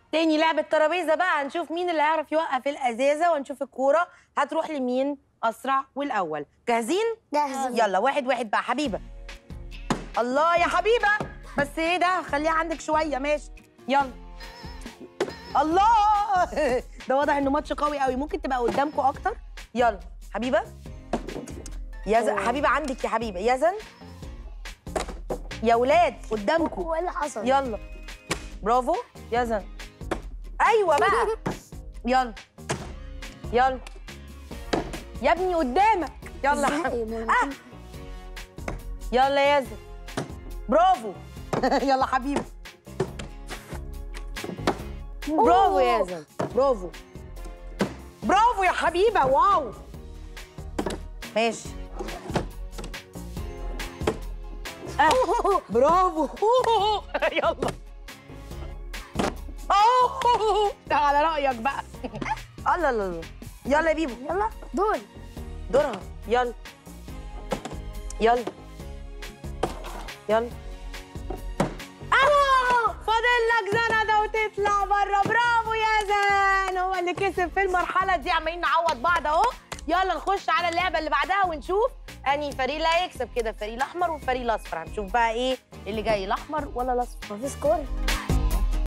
تاني لعبة ترابيزة بقى هنشوف مين اللي هيعرف يوقف الأزازة ونشوف الكورة هتروح لمين أسرع والأول جاهزين؟ جاهزين. يلا واحد واحد بقى حبيبة الله يا حبيبة بس ايه ده خليها عندك شوية ماشي يلا الله ده واضح انه ماتش قوي قوي ممكن تبقى قدامكم اكتر يلا حبيبة يزن حبيبة عندك يا حبيبة يزن يا ولاد قدامكم هو ايه اللي حصل؟ يلا برافو يزن ايوه بقى يلا يلا يا ابني قدامك يلا يا ازاي؟ حبيبي. ما- آه. يلا يا يزن برافو يلا حبيبي برافو يا يزن برافو برافو يا حبيبه واو ماشي آه. برافو يلا أوه. ده على رايك بقى الله الله الله يلا يا بيبو يلا دول دورها يلا يلا يلا آه! فاضل لك زنده وتطلع بره برافو يا زان هو اللي كسب في المرحله دي عمالين نعوض بعض اهو يلا نخش على اللعبه اللي بعدها ونشوف انهي فريق اللي هيكسب كده الفريق الاحمر والفريق الاصفر هنشوف بقى ايه اللي جاي الاحمر ولا الاصفر ما في سكور